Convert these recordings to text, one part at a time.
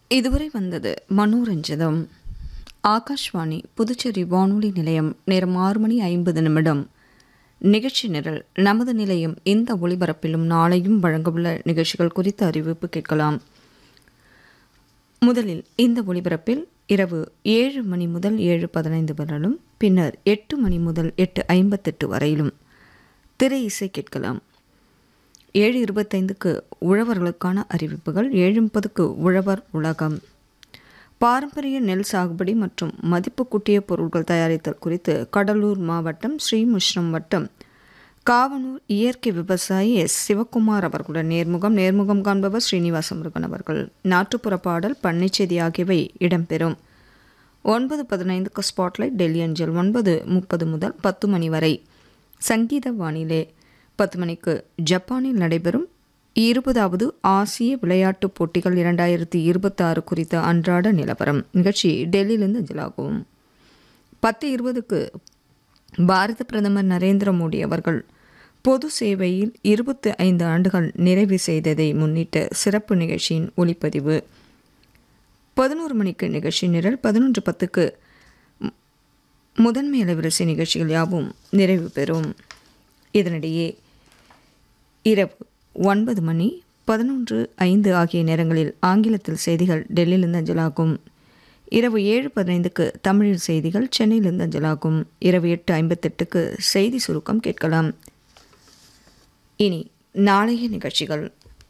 இதுவரை வந்தது மனோரஞ்சிதம் ஆகாஷ்வாணி புதுச்சேரி வானொலி நிலையம் நேரம் ஆறு மணி ஐம்பது நிமிடம் நிகழ்ச்சி நிரல் நமது நிலையம் இந்த ஒளிபரப்பிலும் நாளையும் வழங்கவுள்ள நிகழ்ச்சிகள் குறித்த அறிவிப்பு கேட்கலாம் முதலில் இந்த ஒளிபரப்பில் இரவு ஏழு மணி முதல் ஏழு பதினைந்து வரையிலும் பின்னர் எட்டு மணி முதல் எட்டு ஐம்பத்தெட்டு வரையிலும் திரை இசை கேட்கலாம் ஏழு இருபத்தைந்துக்கு உழவர்களுக்கான அறிவிப்புகள் ஏழு முப்பதுக்கு உழவர் உலகம் பாரம்பரிய நெல் சாகுபடி மற்றும் மதிப்பு கூட்டிய பொருட்கள் தயாரித்தல் குறித்து கடலூர் மாவட்டம் ஸ்ரீமுஷ்ணம் வட்டம் காவனூர் இயற்கை விவசாயி எஸ் சிவக்குமார் அவர்களுடன் நேர்முகம் நேர்முகம் காண்பவர் ஸ்ரீனிவாச முருகன் அவர்கள் நாட்டுப்புற பாடல் பண்ணைச்செய்தி ஆகியவை இடம்பெறும் ஒன்பது பதினைந்துக்கு ஸ்பாட்லைட் டெல்லி அஞ்சல் ஒன்பது முப்பது முதல் பத்து மணி வரை சங்கீத வானிலை பத்து மணிக்கு ஜப்பானில் நடைபெறும் இருபதாவது ஆசிய விளையாட்டுப் போட்டிகள் இரண்டாயிரத்தி இருபத்தாறு குறித்த அன்றாட நிலவரம் நிகழ்ச்சி டெல்லியிலிருந்து அஞ்சலாகும் பத்து இருபதுக்கு பாரத பிரதமர் நரேந்திர மோடி அவர்கள் பொது சேவையில் இருபத்தி ஐந்து ஆண்டுகள் நிறைவு செய்ததை முன்னிட்டு சிறப்பு நிகழ்ச்சியின் ஒளிப்பதிவு பதினோரு மணிக்கு நிகழ்ச்சி நிரல் பதினொன்று பத்துக்கு முதன்மை அலைவரிசை நிகழ்ச்சிகள் யாவும் நிறைவு பெறும் இதனிடையே இரவு ஒன்பது மணி பதினொன்று ஐந்து ஆகிய நேரங்களில் ஆங்கிலத்தில் செய்திகள் டெல்லியிலிருந்து அஞ்சலாகும் இரவு ஏழு பதினைந்துக்கு தமிழில் செய்திகள் சென்னையிலிருந்து அஞ்சலாகும் இரவு எட்டு ஐம்பத்தெட்டுக்கு செய்தி சுருக்கம் கேட்கலாம் இனி நாளைய நிகழ்ச்சிகள்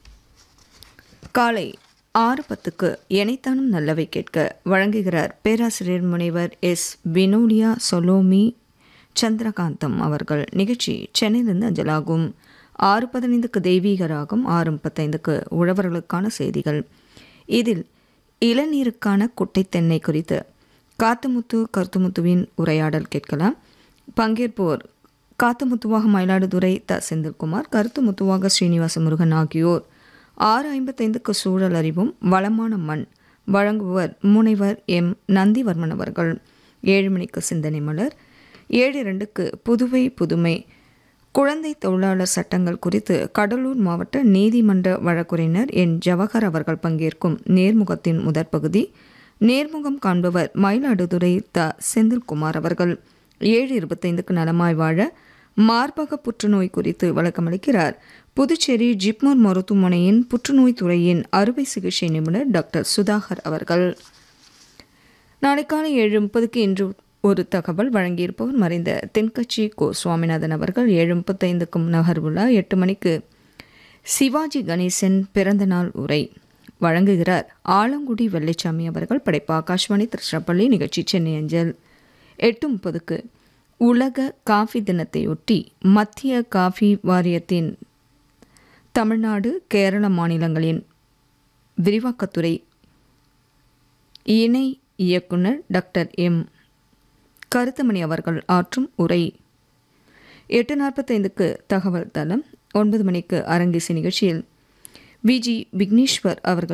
காலை ஆறு பத்துக்கு எனைத்தானும் நல்லவை கேட்க வழங்குகிறார் பேராசிரியர் முனைவர் எஸ் வினோலியா சொலோமி சந்திரகாந்தம் அவர்கள் நிகழ்ச்சி சென்னையிலிருந்து அஞ்சலாகும் ஆறு பதினைந்துக்கு தெய்வீக ராகம் ஆறு முப்பத்தைந்துக்கு உழவர்களுக்கான செய்திகள் இதில் இளநீருக்கான குட்டை தென்னை குறித்து காத்துமுத்து கருத்துமுத்துவின் உரையாடல் கேட்கலாம் பங்கேற்போர் காத்துமுத்துவாக மயிலாடுதுறை த செந்தில்குமார் கருத்துமுத்துவாக ஸ்ரீனிவாச முருகன் ஆகியோர் ஆறு ஐம்பத்தைந்துக்கு சூழல் அறிவும் வளமான மண் வழங்குபவர் முனைவர் எம் நந்திவர்மன் அவர்கள் ஏழு மணிக்கு சிந்தனை மலர் ஏழு இரண்டுக்கு புதுவை புதுமை குழந்தை தொழிலாளர் சட்டங்கள் குறித்து கடலூர் மாவட்ட நீதிமன்ற வழக்குரைஞர் என் ஜவஹர் அவர்கள் பங்கேற்கும் நேர்முகத்தின் முதற் பகுதி நேர்முகம் காண்பவர் மயிலாடுதுறை த செந்தில்குமார் அவர்கள் ஏழு இருபத்தைந்துக்கு நலமாய் வாழ மார்பக புற்றுநோய் குறித்து விளக்கமளிக்கிறார் புதுச்சேரி ஜிப்மர் மருத்துவமனையின் புற்றுநோய் துறையின் அறுவை சிகிச்சை நிபுணர் டாக்டர் சுதாகர் அவர்கள் நாளை காலை ஏழு முப்பதுக்கு இன்று ஒரு தகவல் வழங்கியிருப்பவர் மறைந்த தென்கட்சி கோ சுவாமிநாதன் அவர்கள் ஏழு முப்பத்தைந்துக்கும் நகர்வுலா எட்டு மணிக்கு சிவாஜி கணேசன் பிறந்த நாள் உரை வழங்குகிறார் ஆலங்குடி வெள்ளைச்சாமி அவர்கள் படைப்பு ஆகாஷ்வாணி திருச்சிராப்பள்ளி நிகழ்ச்சி சென்னை அஞ்சல் எட்டு முப்பதுக்கு உலக காஃபி தினத்தையொட்டி மத்திய காஃபி வாரியத்தின் தமிழ்நாடு கேரள மாநிலங்களின் விரிவாக்கத்துறை இணை இயக்குனர் டாக்டர் எம் கருத்தமணி அவர்கள் ஆற்றும் உரை எட்டு நாற்பத்தைந்துக்கு தகவல் தளம் ஒன்பது மணிக்கு அரங்கேசி நிகழ்ச்சியில் விஜி விக்னேஸ்வர் அவர்கள்